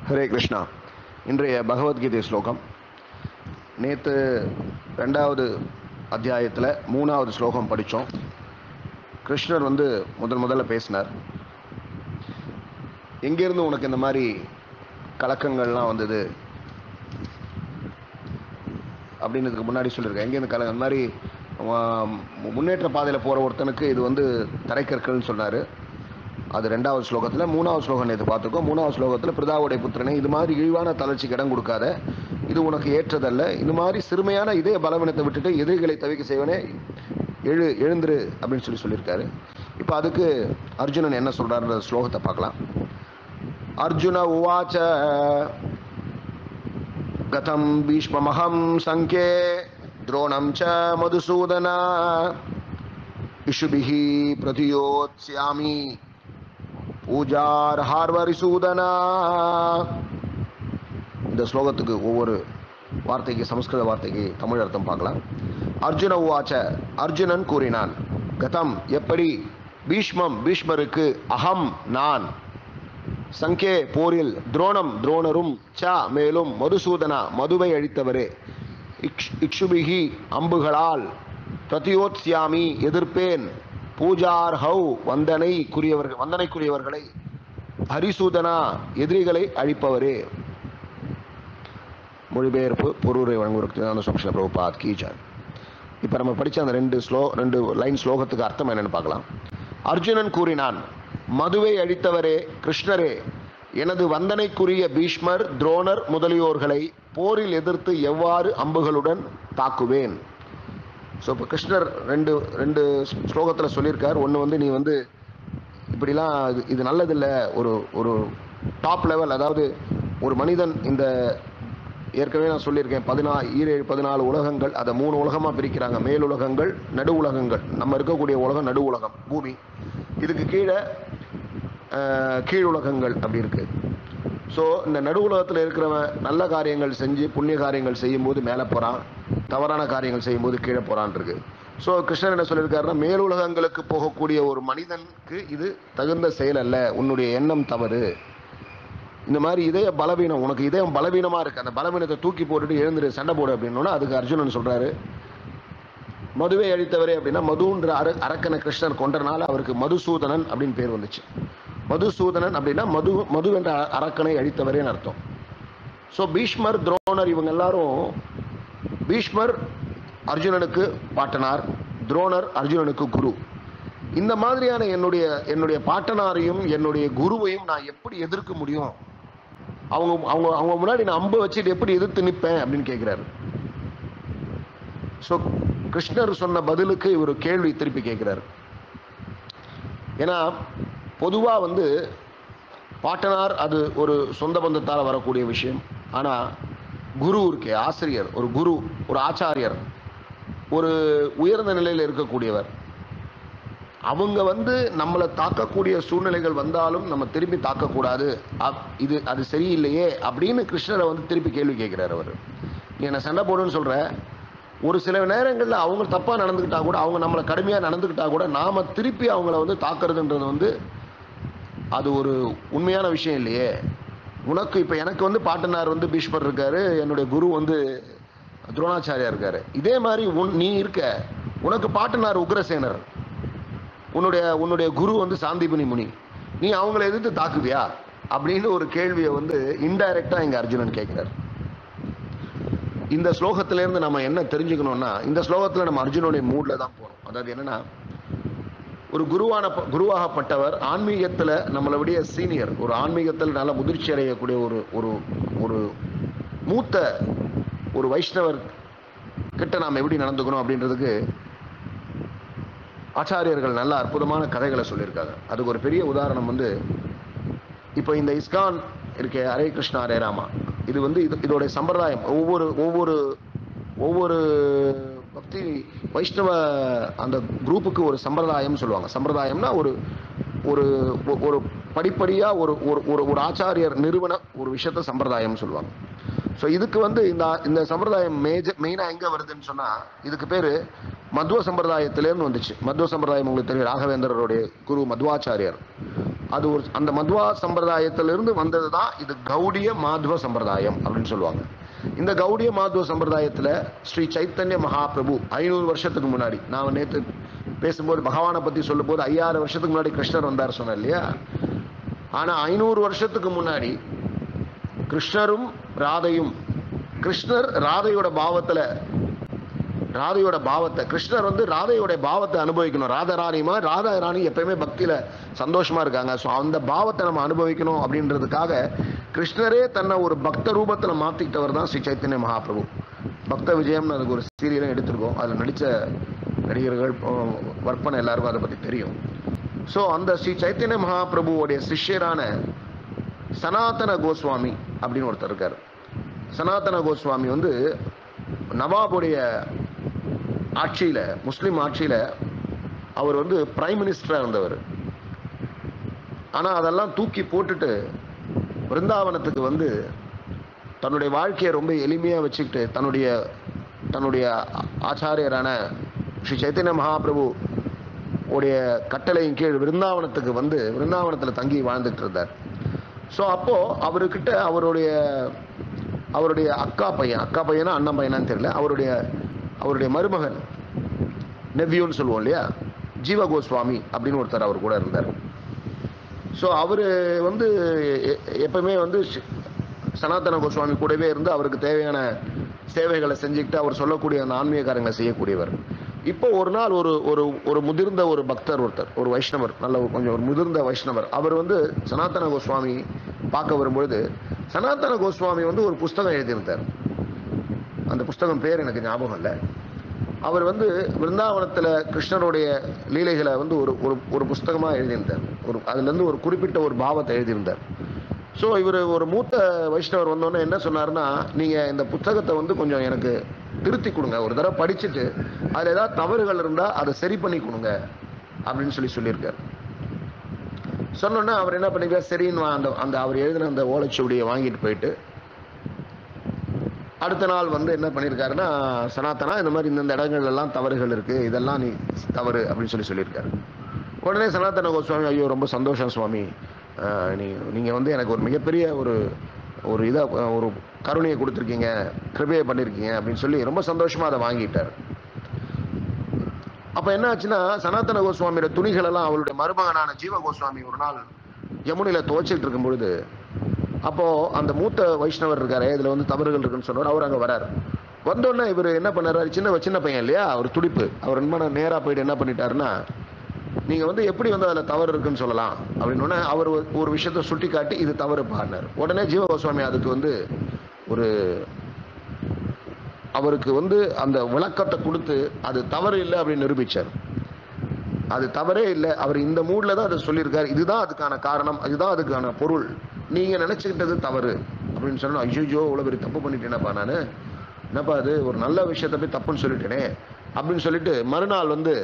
ஹரே கிருஷ்ணா இன்றைய பகவத்கீதை ஸ்லோகம் நேற்று ரெண்டாவது அத்தியாயத்தில் மூணாவது ஸ்லோகம் படித்தோம் கிருஷ்ணர் வந்து முதல் முதல்ல பேசினார் எங்கேருந்து உனக்கு இந்த மாதிரி கலக்கங்கள்லாம் வந்தது அப்படின்றதுக்கு முன்னாடி சொல்லியிருக்கேன் எங்கேருந்து கல இந்த மாதிரி அவன் முன்னேற்ற பாதையில் போகிற ஒருத்தனுக்கு இது வந்து தரைக்கற்கள்னு சொன்னார் அது ரெண்டாவது ஸ்லோகத்தில் மூணாவது ஸ்லோகம் நேற்று பார்த்துருக்கோம் மூணாவது ஸ்லோகத்தில் பிரதாவுடைய புத்திரனை இது மாதிரி இழிவான தளர்ச்சிக்கு இடம் கொடுக்காத இது உனக்கு ஏற்றதல்ல இது மாதிரி சிறுமையான இதே பலவீனத்தை விட்டுட்டு எதிரிகளை தவிக்க செய்வனே எழு எழுந்துரு அப்படின்னு சொல்லி சொல்லியிருக்காரு இப்போ அதுக்கு அர்ஜுனன் என்ன சொல்கிறாருன்ற ஸ்லோகத்தை பார்க்கலாம் அர்ஜுன உவாச்ச கதம் பீஷ்மமஹம் சங்கே द्रोणं च मधुसूदना इषुभिः प्रतियोत्स्यामि பூஜார்ஹார்வரிசூதனா இந்த ஸ்லோகத்துக்கு ஒவ்வொரு வார்த்தைக்கு சமஸ்கிருத வார்த்தைக்கு தமிழ் அர்த்தம் பார்க்கலாம் அர்ஜுன உவாச்ச அர்ஜுனன் கூறினான் கதம் எப்படி பீஷ்மம் பீஷ்மருக்கு அகம் நான் சங்கே போரில் துரோணம் துரோணரும் ச மேலும் மதுசூதனா மதுவை அழித்தவரே இக்ஷ் இக்ஷுபிகி அம்புகளால் பிரதியோத்ஸ்யாமி எதிர்ப்பேன் பூஜார் ஹௌ வந்தனைக்குரியவர்கள் வந்தனைக்குரியவர்களை ஹரிசூதனா எதிரிகளை அழிப்பவரே மொழிபெயர்ப்பு பொருளை வழங்குவதற்கு சம்ஷன பிரபுபாத் கீஜான் இப்போ நம்ம படித்த அந்த ரெண்டு ஸ்லோ ரெண்டு லைன் ஸ்லோகத்துக்கு அர்த்தம் என்னன்னு பார்க்கலாம் அர்ஜுனன் கூறினான் மதுவை அழித்தவரே கிருஷ்ணரே எனது வந்தனைக்குரிய பீஷ்மர் துரோணர் முதலியோர்களை போரில் எதிர்த்து எவ்வாறு அம்புகளுடன் தாக்குவேன் ஸோ இப்போ கிருஷ்ணர் ரெண்டு ரெண்டு ஸ்லோகத்தில் சொல்லியிருக்கார் ஒன்று வந்து நீ வந்து இப்படிலாம் இது இது நல்லதில்லை ஒரு ஒரு டாப் லெவல் அதாவது ஒரு மனிதன் இந்த ஏற்கனவே நான் சொல்லியிருக்கேன் பதினா ஈரேழு பதினாலு உலகங்கள் அதை மூணு உலகமாக பிரிக்கிறாங்க மேல் உலகங்கள் நடு உலகங்கள் நம்ம இருக்கக்கூடிய உலகம் நடு உலகம் பூமி இதுக்கு கீழே கீழ் உலகங்கள் அப்படி இருக்கு ஸோ இந்த நடு உலகத்தில் இருக்கிறவன் நல்ல காரியங்கள் செஞ்சு புண்ணிய காரியங்கள் செய்யும்போது மேலே போகிறான் தவறான காரியங்கள் செய்யும்போது கீழே போகிறான் இருக்கு ஸோ கிருஷ்ணர் என்ன சொல்லியிருக்காருன்னா மேலுலகங்களுக்கு போகக்கூடிய ஒரு மனிதனுக்கு இது தகுந்த செயல் அல்ல உன்னுடைய எண்ணம் தவறு இந்த மாதிரி இதய பலவீனம் உனக்கு இதயம் பலவீனமாக இருக்குது அந்த பலவீனத்தை தூக்கி போட்டுட்டு எழுந்துரு சண்டை போடு அப்படின்னோன்னா அதுக்கு அர்ஜுனன் சொல்கிறாரு மதுவை அழித்தவரே அப்படின்னா மதுன்ற அர அரக்கனை கிருஷ்ணர் கொன்றனால அவருக்கு மதுசூதனன் அப்படின்னு பேர் வந்துச்சு மதுசூதனன் அப்படின்னா மது மது என்ற அரக்கனை அழித்தவரேன்னு அர்த்தம் ஸோ பீஷ்மர் துரோணர் இவங்க எல்லாரும் பீஷ்மர் அர்ஜுனனுக்கு பாட்டனார் துரோணர் அர்ஜுனனுக்கு குரு இந்த மாதிரியான என்னுடைய என்னுடைய பாட்டனாரையும் என்னுடைய குருவையும் நான் எப்படி எதிர்க்க முடியும் அவங்க அவங்க அவங்க முன்னாடி நான் அம்பு வச்சுட்டு எப்படி எதிர்த்து நிற்பேன் அப்படின்னு கேட்குறாரு ஸோ கிருஷ்ணர் சொன்ன பதிலுக்கு இவர் கேள்வி திருப்பி கேட்குறாரு ஏன்னா பொதுவாக வந்து பாட்டனார் அது ஒரு சொந்த பந்தத்தால் வரக்கூடிய விஷயம் ஆனால் குரு இருக்கே ஆசிரியர் ஒரு குரு ஒரு ஆச்சாரியர் ஒரு உயர்ந்த நிலையில் இருக்கக்கூடியவர் அவங்க வந்து நம்மளை தாக்கக்கூடிய சூழ்நிலைகள் வந்தாலும் நம்ம திரும்பி தாக்கக்கூடாது இது அது சரியில்லையே அப்படின்னு கிருஷ்ணரை வந்து திருப்பி கேள்வி கேட்குறாரு அவர் நீ என்ன சண்டை போடுன்னு சொல்கிற ஒரு சில நேரங்களில் அவங்க தப்பாக நடந்துக்கிட்டா கூட அவங்க நம்மளை கடுமையாக நடந்துக்கிட்டா கூட நாம் திருப்பி அவங்கள வந்து தாக்குறதுன்றது வந்து அது ஒரு உண்மையான விஷயம் இல்லையே உனக்கு இப்போ எனக்கு வந்து பாட்டனார் வந்து பீஷ்மர் இருக்காரு என்னுடைய குரு வந்து துரோணாச்சாரியா இருக்காரு இதே மாதிரி உன் நீ இருக்க உனக்கு பாட்டனார் உக்ரசேனர் உன்னுடைய உன்னுடைய குரு வந்து சாந்திபுனி முனி நீ அவங்கள எதிர்த்து தாக்குவியா அப்படின்னு ஒரு கேள்வியை வந்து இன்டைரக்டாக இங்கே அர்ஜுனன் கேட்குறாரு இந்த ஸ்லோகத்திலேருந்து நம்ம என்ன தெரிஞ்சுக்கணும்னா இந்த ஸ்லோகத்தில் நம்ம அர்ஜுனுடைய மூடில் தான் போகிறோம் அதாவது என்னன்னா ஒரு குருவான குருவாகப்பட்டவர் ஆன்மீகத்தில் நம்மளை விட சீனியர் ஒரு ஆன்மீகத்தில் நல்ல முதிர்ச்சி அடையக்கூடிய ஒரு ஒரு ஒரு மூத்த ஒரு வைஷ்ணவர் கிட்ட நாம் எப்படி நடந்துக்கணும் அப்படின்றதுக்கு ஆச்சாரியர்கள் நல்ல அற்புதமான கதைகளை சொல்லியிருக்காங்க அதுக்கு ஒரு பெரிய உதாரணம் வந்து இப்போ இந்த இஸ்கான் இருக்கே ஹரே கிருஷ்ணா ஹரே ராமா இது வந்து இது இதோடைய சம்பிரதாயம் ஒவ்வொரு ஒவ்வொரு ஒவ்வொரு பக்தி வைஷ்ணவ அந்த குரூப்புக்கு ஒரு சம்பிரதாயம் சொல்லுவாங்க சம்பிரதாயம்னா ஒரு ஒரு ஒரு படிப்படியாக ஒரு ஒரு ஒரு ஒரு ஆச்சாரியர் நிறுவன ஒரு விஷயத்த சம்பிரதாயம்னு சொல்லுவாங்க ஸோ இதுக்கு வந்து இந்த இந்த சம்பிரதாயம் மேஜர் மெயினாக எங்கே வருதுன்னு சொன்னால் இதுக்கு பேர் மத்வ சம்பிரதாயத்திலேருந்து வந்துச்சு மத்வ சம்பிரதாயம் உங்களுக்கு தெரியும் ராகவேந்திரருடைய குரு மத்வாச்சாரியர் அது ஒரு அந்த மத்வா சம்பிரதாயத்திலிருந்து வந்தது தான் இது கௌடிய மாத்வ சம்பிரதாயம் அப்படின்னு சொல்லுவாங்க இந்த கௌடிய மாத்வ சம்பிரதாயத்துல ஸ்ரீ சைத்தன்ய மகாபிரபு ஐநூறு வருஷத்துக்கு முன்னாடி நான் நேற்று பேசும்போது பகவானை பத்தி சொல்லும்போது ஐயாயிரம் வருஷத்துக்கு முன்னாடி கிருஷ்ணர் வந்தார் சொன்னேன் இல்லையா ஆனா ஐநூறு வருஷத்துக்கு முன்னாடி கிருஷ்ணரும் ராதையும் கிருஷ்ணர் ராதையோட பாவத்துல ராதையோட பாவத்தை கிருஷ்ணர் வந்து ராதையோட பாவத்தை அனுபவிக்கணும் ராதா ராணிமா ராதா ராணி எப்பயுமே பக்தியில சந்தோஷமா இருக்காங்க ஸோ அந்த பாவத்தை நம்ம அனுபவிக்கணும் அப்படின்றதுக்காக கிருஷ்ணரே தன்னை ஒரு பக்த ரூபத்துல மாத்திக்கிட்டவர் தான் ஸ்ரீ சைத்தன்ய மகாபிரபு பக்த விஜயம்னு அதுக்கு ஒரு சீரியலும் எடுத்திருக்கோம் அதில் நடித்த நடிகர்கள் ஒர்க் பண்ண எல்லாருக்கும் அதை பற்றி தெரியும் ஸோ அந்த ஸ்ரீ சைத்தன்ய மகாபிரபுவோடைய சிஷ்யரான சனாதன கோஸ்வாமி அப்படின்னு ஒருத்தர் இருக்கார் சனாதன கோஸ்வாமி வந்து நவாபுடைய ஆட்சியில முஸ்லிம் ஆட்சியில அவர் வந்து பிரைம் மினிஸ்டரா இருந்தவர் ஆனா அதெல்லாம் தூக்கி போட்டுட்டு பிருந்தாவனத்துக்கு வந்து தன்னுடைய வாழ்க்கையை ரொம்ப எளிமையா வச்சுக்கிட்டு தன்னுடைய தன்னுடைய ஆச்சாரியரான ஸ்ரீ சைத்தன்ய மகாபிரபு உடைய கட்டளையின் கீழ் விருந்தாவனத்துக்கு வந்து விருந்தாவனத்தில் தங்கி வாழ்ந்துட்டு இருந்தார் ஸோ அப்போ அவர்கிட்ட அவருடைய அவருடைய அக்கா பையன் அக்கா பையனா அண்ணன் பையனான்னு தெரியல அவருடைய அவருடைய மருமகன் நெவ்யூன்னு சொல்லுவோம் இல்லையா ஜீவ கோஸ்வாமி அப்படின்னு ஒருத்தர் அவர் கூட இருந்தார் ஸோ அவர் வந்து எ- எப்பவுமே வந்து ஷ்- சனாதன கோஸ்வாமி கூடவே இருந்து அவருக்கு தேவையான சேவைகளை செஞ்சுக்கிட்டு அவர் சொல்லக்கூடிய அந்த ஆன்மீக காரியங்களை செய்யக்கூடியவர் இப்போ ஒரு நாள் ஒரு ஒரு ஒரு முதிர்ந்த ஒரு பக்தர் ஒருத்தர் ஒரு வைஷ்ணவர் நல்ல ஒரு கொஞ்சம் ஒரு முதிர்ந்த வைஷ்ணவர் அவர் வந்து சனாதன கோஸ்வாமி பார்க்க வரும்பொழுது சனாதன கோஸ்வாமி வந்து ஒரு புஸ்தகம் எழுதியிருந்தார் அந்த புஸ்தகம் பேர் எனக்கு ஞாபகம் இல்லை அவர் வந்து விருந்தாவனத்தில் கிருஷ்ணருடைய லீலைகளை வந்து ஒரு ஒரு ஒரு புஸ்தகமாக எழுதியிருந்தார் ஒரு அதுலேருந்து ஒரு குறிப்பிட்ட ஒரு பாவத்தை எழுதியிருந்தார் ஸோ இவர் ஒரு மூத்த வைஷ்ணவர் வந்தோடனே என்ன சொன்னார்னா நீங்கள் இந்த புத்தகத்தை வந்து கொஞ்சம் எனக்கு திருத்தி கொடுங்க ஒரு தடவை படிச்சுட்டு அதில் ஏதாவது தவறுகள் இருந்தால் அதை சரி பண்ணி கொடுங்க அப்படின்னு சொல்லி சொல்லியிருக்காரு சொன்னோன்னே அவர் என்ன பண்ணிருக்கார் சரின்னு அந்த அந்த அவர் எழுதின அந்த ஓலைச்சுவடியை வாங்கிட்டு போயிட்டு அடுத்த நாள் வந்து என்ன பண்ணியிருக்காருன்னா சனாத்தனா இந்த மாதிரி இந்தந்த இடங்கள் எல்லாம் தவறுகள் இருக்கு இதெல்லாம் நீ தவறு அப்படின்னு சொல்லி சொல்லியிருக்காரு உடனே சனாதன கோஸ்வாமி ஐயோ ரொம்ப சந்தோஷம் சுவாமி ஆஹ் நீ நீங்க வந்து எனக்கு ஒரு மிகப்பெரிய ஒரு ஒரு இதை ஒரு கருணையை கொடுத்துருக்கீங்க கிருபையை பண்ணியிருக்கீங்க அப்படின்னு சொல்லி ரொம்ப சந்தோஷமா அதை வாங்கிட்டார் அப்ப என்ன ஆச்சுன்னா சனாதன கோஸ்வாமியோட துணிகள் எல்லாம் அவருடைய மருமகனான ஜீவ கோஸ்வாமி ஒரு நாள் யமுனையில துவைச்சிட்டு இருக்கும் பொழுது அப்போ அந்த மூத்த வைஷ்ணவர் இருக்காரு இதுல வந்து தவறுகள் இருக்குன்னு சொன்னார் அவர் அங்க வராரு வந்தோடனே இவர் என்ன பண்ணாரு சின்ன சின்ன பையன் இல்லையா அவர் துடிப்பு அவர் என்ன நேரா போயிட்டு என்ன பண்ணிட்டாருன்னா நீங்க வந்து எப்படி வந்து அதுல தவறு இருக்குன்னு சொல்லலாம் அப்படின்னு உடனே அவர் ஒரு- ஒரு விஷயத்த சுட்டி காட்டி இது தவறு பாடினார் உடனே ஜீவ கோஸ்வாமி அதுக்கு வந்து ஒரு அவருக்கு வந்து அந்த விளக்கத்தை கொடுத்து அது தவறு இல்லை அப்படின்னு நிரூபிச்சார் அது தவறே இல்லை அவர் இந்த மூட்ல தான் அதை சொல்லியிருக்காரு இதுதான் அதுக்கான காரணம் இதுதான் அதுக்கான பொருள் நீங்க நினைச்சுக்கிட்டது தவறு அப்படின்னு சொன்னா ஐயோ இவ்வளவு பெரிய தப்பு பண்ணிட்டேனப்பா நானு என்னப்பா அது ஒரு நல்ல விஷயத்தை போய் தப்புன்னு சொல்லிட்டேனே அப்படின்னு சொல்லிட்டு மறுநாள் வந்து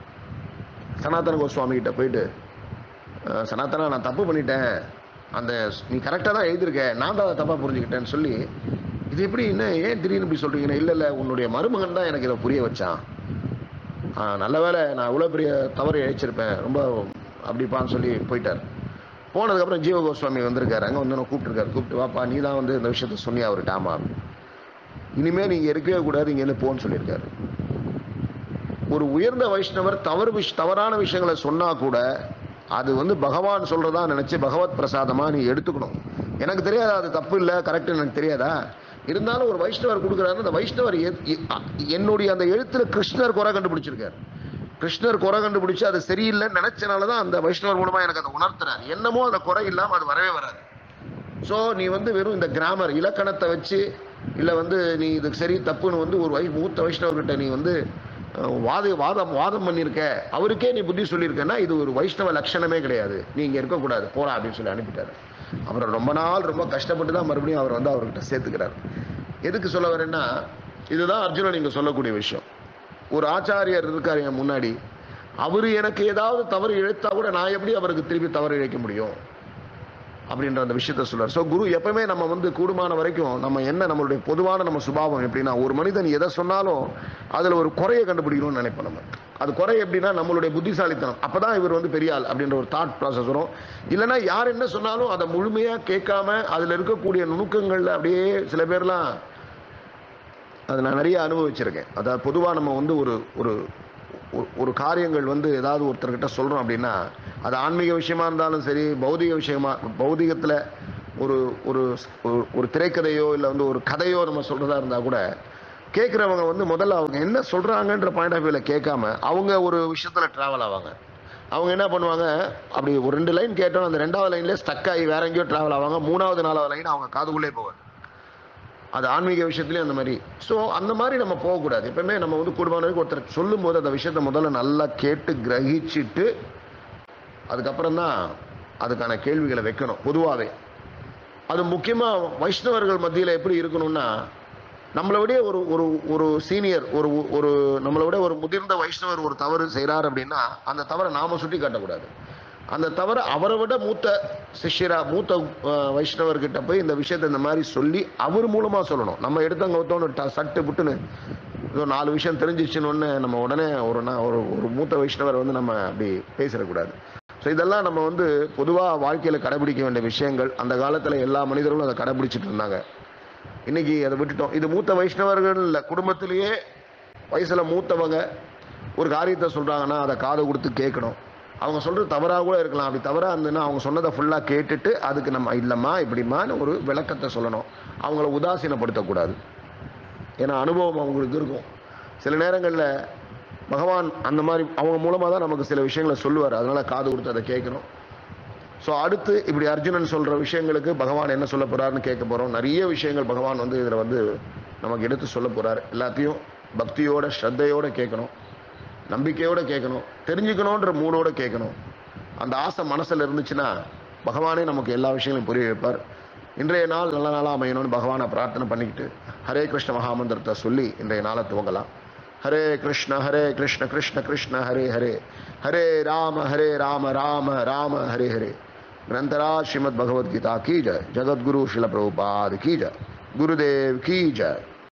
சனாதன கோஸ்வாமி கிட்ட போயிட்டு "அஹ், சனாதனா நான் தப்பு பண்ணிட்டேன் அந்த நீ கரெக்டாக தான் எழுதியிருக்க நான் தான் அதை தப்பாக புரிஞ்சுக்கிட்டேன்னு சொல்லி இது எப்படி என்ன ஏன் திடீர்னு இப்படி சொல்றீங்கன்னா இல்லை இல்லை உன்னுடைய மருமகன் தான் எனக்கு இதை புரிய வச்சான் ஆ, நல்ல வேளை நான் இவ்வளோ பெரிய தவறு இழைச்சிருப்பேன் ரொம்ப அப்படிப்பான்னு சொல்லி போயிட்டார் போனதுக்கப்புறம் ஜீவ கோஸ்வாமி வந்திருக்காரு அங்கே வந்து கூப்பிட்டுருக்காரு கூப்பிட்டு வாப்பா நீ தான் வந்து இந்த விஷயத்த சொன்னியா அவர்கிட்ட ஆமா இனிமே நீங்க இருக்கவே கூடாது இங்க இருந்து போன்னு சொல்லியிருக்காரு ஒரு உயர்ந்த வைஷ்ணவர் தவறு விஷ் தவறான விஷயங்களை சொன்னா கூட அது வந்து பகவான் சொல்றதா நினைச்சு பகவத் பிரசாதமா நீ எடுத்துக்கணும் எனக்கு தெரியாதா அது தப்பு இல்லை கரெக்ட் எனக்கு தெரியாதா இருந்தாலும் ஒரு வைஷ்ணவர் கொடுக்குறாரு அந்த வைஷ்ணவர் எ- எ- அ- என்னுடைய அந்த எழுத்துல கிருஷ்ணர் குறை கண்டுபிடிச்சிருக்காரு கிருஷ்ணர் குறை கண்டுபிடிச்சு அது சரியில்லைன்னு நினைச்சனால தான் அந்த வைஷ்ணவர் மூலமா எனக்கு அதை உணர்த்துறாரு என்னமோ அந்த குறை இல்லாம அது வரவே வராது ஸோ நீ வந்து வெறும் இந்த கிராமர் இலக்கணத்தை வச்சு இல்லை வந்து நீ இதுக்கு சரி தப்புன்னு வந்து ஒரு வை மூத்த வைஷ்ணவர்கிட்ட நீ வந்து அஹ், வாத வாதம் வாதம் பண்ணியிருக்க அவருக்கே நீ புத்தி சொல்லியிருக்கேன்னா இது ஒரு வைஷ்ணவ லட்சணமே கிடையாது நீ இங்கே இருக்கக்கூடாது போடா அப்படின்னு சொல்லி அனுப்பிட்டாரு அப்புறம் ரொம்ப நாள் ரொம்ப கஷ்டப்பட்டு தான் மறுபடியும் அவர் வந்து அவர்கிட்ட சேர்த்துக்கிறார் எதுக்கு சொல்ல வரேன்னா இதுதான் அர்ஜுனன் நீங்க சொல்லக்கூடிய விஷயம் ஒரு ஆச்சாரியர் இருக்காரு என் முன்னாடி அவரு எனக்கு ஏதாவது தவறு இழைத்தா கூட நான் எப்படி அவருக்கு திருப்பி தவறு இழைக்க முடியும் அப்படின்ற அந்த விஷயத்த சொல்றார் ஸோ குரு எப்பவுமே நம்ம வந்து கூடுமான வரைக்கும் நம்ம என்ன நம்மளுடைய பொதுவான நம்ம சுபாவம் எப்படின்னா ஒரு மனிதன் எதை சொன்னாலும் அதில் ஒரு குறையை கண்டுபிடிக்கணும்னு நினைப்போம் நம்ம அது குறை எப்படின்னா நம்மளுடைய புத்திசாலித்தனம் அப்பதான் இவர் வந்து பெரிய ஆள் அப்படின்ற ஒரு தாட் ப்ராசஸ் வரும் இல்லைன்னா யார் என்ன சொன்னாலும் அதை முழுமையாக கேட்காம அதில் இருக்கக்கூடிய நுணுக்கங்களில் அப்படியே சில பேர்லாம் அதை நான் நிறைய அனுபவிச்சிருக்கேன் அதாவது பொதுவாக நம்ம வந்து ஒரு ஒரு ஒரு- ஒரு காரியங்கள் வந்து ஏதாவது ஒருத்தர்கிட்ட சொல்கிறோம் அப்படின்னா அது ஆன்மீக விஷயமா இருந்தாலும் சரி பௌதிக விஷயமா பௌதிகத்தில் ஒரு ஒரு ஒரு- ஒரு திரைக்கதையோ இல்லை வந்து ஒரு கதையோ நம்ம சொல்கிறதா இருந்தால் கூட கேட்குறவங்க வந்து முதல்ல அவங்க என்ன சொல்கிறாங்கன்ற பாயிண்ட் ஆஃப் வியூவில் கேட்காம அவங்க ஒரு விஷயத்தில் ட்ராவல் ஆவாங்க அவங்க என்ன பண்ணுவாங்க அப்படி ஒரு ரெண்டு லைன் கேட்டோம் அந்த ரெண்டாவது லைன்லேயே ஸ்டக் ஆகி வேற எங்கேயோ ட்ராவல் ஆவாங்க மூணாவது நாலாவது லைன் அவங்க காதுக்குள்ளே போவாங்க அது ஆன்மீக விஷயத்துலேயும் அந்த மாதிரி ஸோ அந்த மாதிரி நம்ம போகக்கூடாது எப்பவுமே நம்ம வந்து குடும்பம் வரைக்கும் ஒருத்தர் சொல்லும்போது அந்த விஷயத்தை முதல்ல நல்லா கேட்டு கிரகிச்சிட்டு அதுக்கப்புறம் தான் அதுக்கான கேள்விகளை வைக்கணும் பொதுவாகவே அது முக்கியமாக வைஷ்ணவர்கள் மத்தியில் எப்படி இருக்கணும்னா நம்மளை விட ஒரு ஒரு ஒரு சீனியர் ஒரு ஒரு நம்மளை விட ஒரு முதிர்ந்த வைஷ்ணவர் ஒரு தவறு செய்கிறார் அப்படின்னா அந்த தவறை நாம சுட்டி காட்டக்கூடாது அந்த தவறை அவரை விட மூத்த சிஷ்யரா மூத்த அஹ், வைஷ்ணவர்கிட்ட போய் இந்த விஷயத்தை இந்த மாதிரி சொல்லி அவர் மூலமாக சொல்லணும் நம்ம எடுத்தவங்க ஒருத்தவங்க ட- சட்டு புட்டுன்னு ஏதோ நாலு விஷயம் தெரிஞ்சிச்சுன்னு ஒன்று நம்ம உடனே ஒரு நா- ஒரு ஒரு மூத்த வைஷ்ணவர் வந்து நம்ம அப்படி பேசிடக்கூடாது ஸோ இதெல்லாம் நம்ம வந்து பொதுவாக வாழ்க்கையில் கடைபிடிக்க வேண்டிய விஷயங்கள் அந்த காலத்தில் எல்லா மனிதர்களும் அதை கடைபிடிச்சிட்டு இருந்தாங்க இன்னைக்கு அதை விட்டுட்டோம் இது மூத்த வைஷ்ணவர்கள் இல்லை குடும்பத்திலேயே வயசில் மூத்தவங்க ஒரு காரியத்தை சொல்கிறாங்கன்னா அதை காதை கொடுத்து கேட்கணும் அவங்க சொல்கிறது தவறாக கூட இருக்கலாம் அப்படி தவறாக இருந்ததுன்னா அவங்க சொன்னதை ஃபுல்லாக கேட்டுட்டு அதுக்கு நம்ம இல்லைம்மா இப்படிம்மான்னு ஒரு விளக்கத்தை சொல்லணும் அவங்கள உதாசீனப்படுத்தக்கூடாது ஏன்னா அனுபவம் அவங்களுக்கு இருக்கும் சில நேரங்களில் பகவான் அந்த மாதிரி அவங்க மூலமாக தான் நமக்கு சில விஷயங்களை சொல்லுவார் அதனால் காது கொடுத்து அதை கேட்கணும் ஸோ அடுத்து இப்படி அர்ஜுனன் சொல்கிற விஷயங்களுக்கு பகவான் என்ன சொல்ல போகிறாருன்னு கேட்க போகிறோம் நிறைய விஷயங்கள் பகவான் வந்து இதில் வந்து நமக்கு எடுத்து சொல்ல போகிறார் எல்லாத்தையும் பக்தியோட ஸ்ரத்தையோட கேட்கணும் நம்பிக்கையோட கேட்கணும் தெரிஞ்சுக்கணுன்ற மூடோட கேட்கணும் அந்த ஆசை மனசில் இருந்துச்சுன்னா பகவானே நமக்கு எல்லா விஷயங்களையும் புரிய வைப்பார் இன்றைய நாள் நல்ல நாளாக அமையணும்னு பகவானை பிரார்த்தனை பண்ணிக்கிட்டு ஹரே கிருஷ்ண மகாமந்திரத்தை சொல்லி இன்றைய நாளை துவங்கலாம் ஹரே கிருஷ்ண ஹரே கிருஷ்ண கிருஷ்ண கிருஷ்ண ஹரே ஹரே ஹரே ராம ஹரே ராம ராம ராம ஹரே ஹரே ग्रंथराज श्रीमद भगवद गीता की जय जगत गुरु शिल प्रभुपाद की जय गुरुदेव की जय